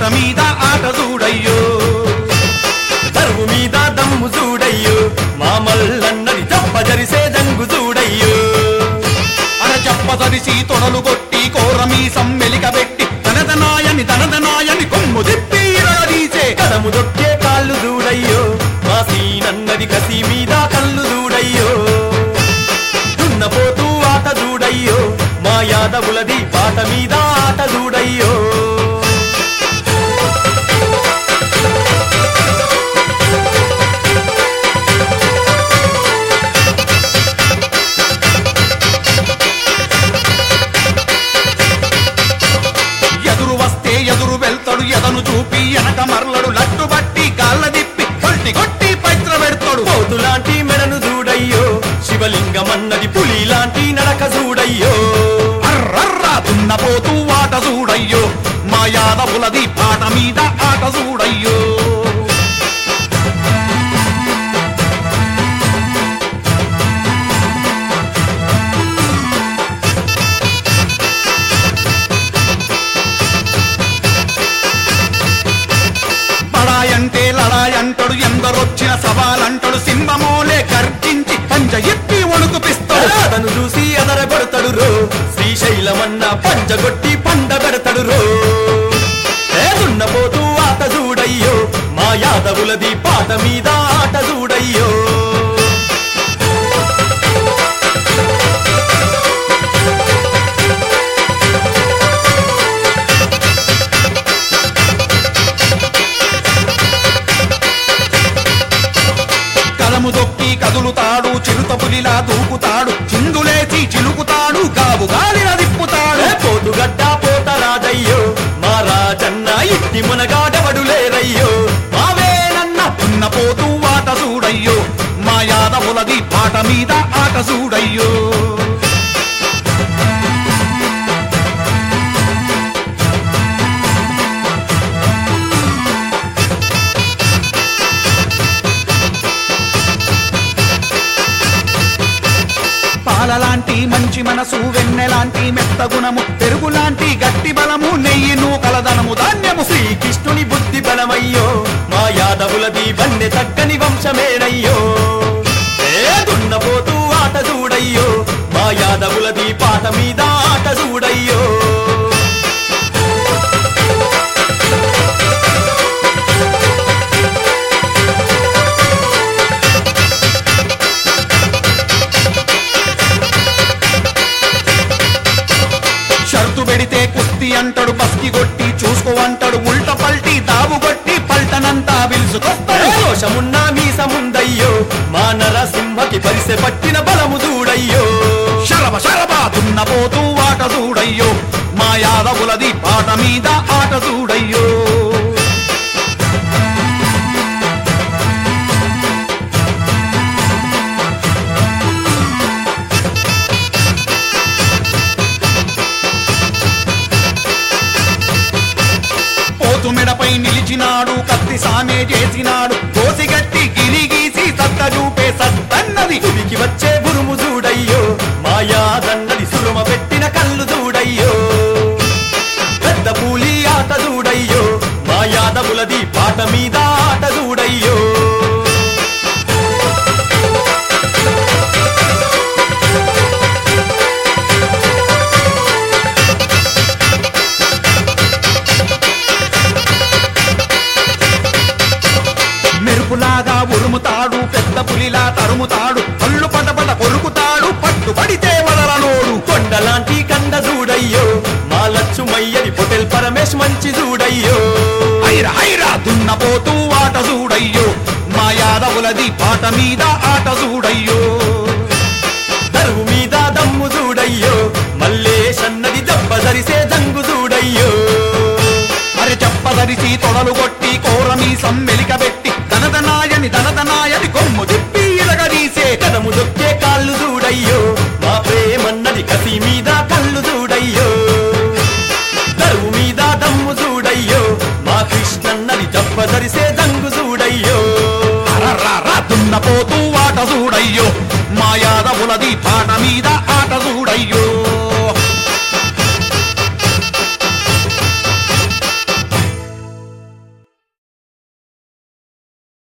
మీద ఆట చూడయ్యో దరువు మీద దమ్ము చూడయ్యో మా మల్లన్నది చెప్ప జరిసే దంగు చూడయ్యో అర చెప్ప తరిసి తొడలు కొట్టి కోరమీ సమ్మెలికబెట్టి తనదనాయని తనదనాయని కొమ్ము తిప్పి ఇరగదీసే కదము దొక్కే కాళ్ళు చూడయ్యో మా సీనన్నది కసి మీద కళ్ళు చూడయ్యో దున్నపోతూ ఆట చూడయ్యో మా యాదవులది పాట మీద ఆట చూడయ్యో ఎదురు వస్తే ఎదురు వెళ్తాడు ఎదను చూపి వెనక మరలడు లట్టు బట్టి గాళ్ళ దిప్పి కొట్టి కొట్టి పైత్ర పెడతాడు పోతు లాంటి మెడను చూడయ్యో శివలింగం అన్నది పులి లాంటి నడక చూడయ్యో అర్రర్రా దున్నపోతూ ఆట చూడయ్యో మా యాదవులది పాట మీద ఆట చూడయ్యో పడాయంటే లడాయంటాడు ఎందరొచ్చిన సవాలంటాడు సింహమోలే గర్జించి పంజ ఎత్తి వణుకుపిస్తాడు అతను చూసి ఎదరగొడతాడు రో శ్రీశైలమన్న పంజగొట్టి పండ పెడతాడు రో ఏదున్నపోతూ ఆట చూడయ్యో మా యాదవులది పాట మీద ఆట చూడయ్యో కలము దొక్కి కదులుతాడు చిరుత పులిలా దూకుతాడు చిందులేసి చిలుకుతాడు గావు గాలిన దిప్పుతాడు పోతుగడ్డ పోత రాజయ్యో మా రాజన్న ఇట్టి మునగాడవడు లేరయ్యో మావేనన్న ఉన్న పోతూ ఆట చూడయ్యో మా యాదవులది పాట మీద ఆట చూడయ్యో పాలలాంటి మంచి మనసు వెన్నెలాంటి మెత్త గుణము పెరుగులాంటి గట్టి బలము నెయ్యి నూకలదనము ధాన్యము శ్రీకృష్ణుని బుద్ధి బలమయ్యో మా యాదవులది వన్నె తగ్గని వంశమేనయ్యో ఏదున్నపోతూ ఆట చూడయ్యో మా యాదవులది పాట మీద ఆట చూడయ్యో షరతు పెడితే కుస్తీ అంటాడు బస్కి కొట్టి చూసుకో అంటాడు ఉల్ట పల్టి దావు కొట్టి పల్టనంతా పిలుచుకొస్తాడు దోషమున్నా మీసముందయ్యో మా నరసింహకి పరిసె పట్టిన బలము చూడయ్యో శరభ శరభ దున్నపోతూ ఆట చూడయ్యో మా యాదవులది పాట మీద ఆట చూడయ్యో పోతు మెడపై నిలిచినాడు కత్తి సామే చేసినాడు కోసిగట్టి గిరిగీసి సత్త చూపే సత్తన్నది తుడికి వచ్చే గురుము చూడయ్యో మాయాదన్నది సురుమ పెట్టిన కళ్ళు చూడయ్యో పెద్ద పూలి ఆట చూడయ్యో మా యాదవులది పాట మీద ఆట చూడయ్యో మెరుపులాగా ఉరుముతాడు పెద్ద పులిలా తరుముతాడు కళ్ళు పటపట కొరుకుతాడు పట్టుబడితే వదలనోడు కొండలాంటి కండ చూడయ్యో మా లచ్చుమయ్యని పొటెల్ పరమేశ్ మంచి చూడయ్యో హైరా హైరా దున్నపోతూ ఆట చూడయ్యో మా యాదవులది పాట మీద ఆట చూడయ్యో దరువు మీద దమ్ము చూడయ్యో మల్లేశన్నది దెబ్బ ధరిసే దంగు చూడయ్యో అరే చెప్పదరిసి తొడలు కొట్టి కోరమీ సమ్మెలికబెట్టి ధనదనాయని ధనదనాయని కొమ్ము తిప్పి ఇరగదీసే కదము దొక్కే కాళ్ళు చూడయ్యో మా ప్రేమన్నది కసి మీద కళ్ళు చూడయ్యో దరువు మీద దమ్ము చూడయ్యో మా కృష్ణన్నది దెబ్బ ధరిసే దంగు చూడయ్యో అరర్రా దున్నపోతూ ఆట చూడయ్యో మా యాదవులది పాట మీద ఆట చూడ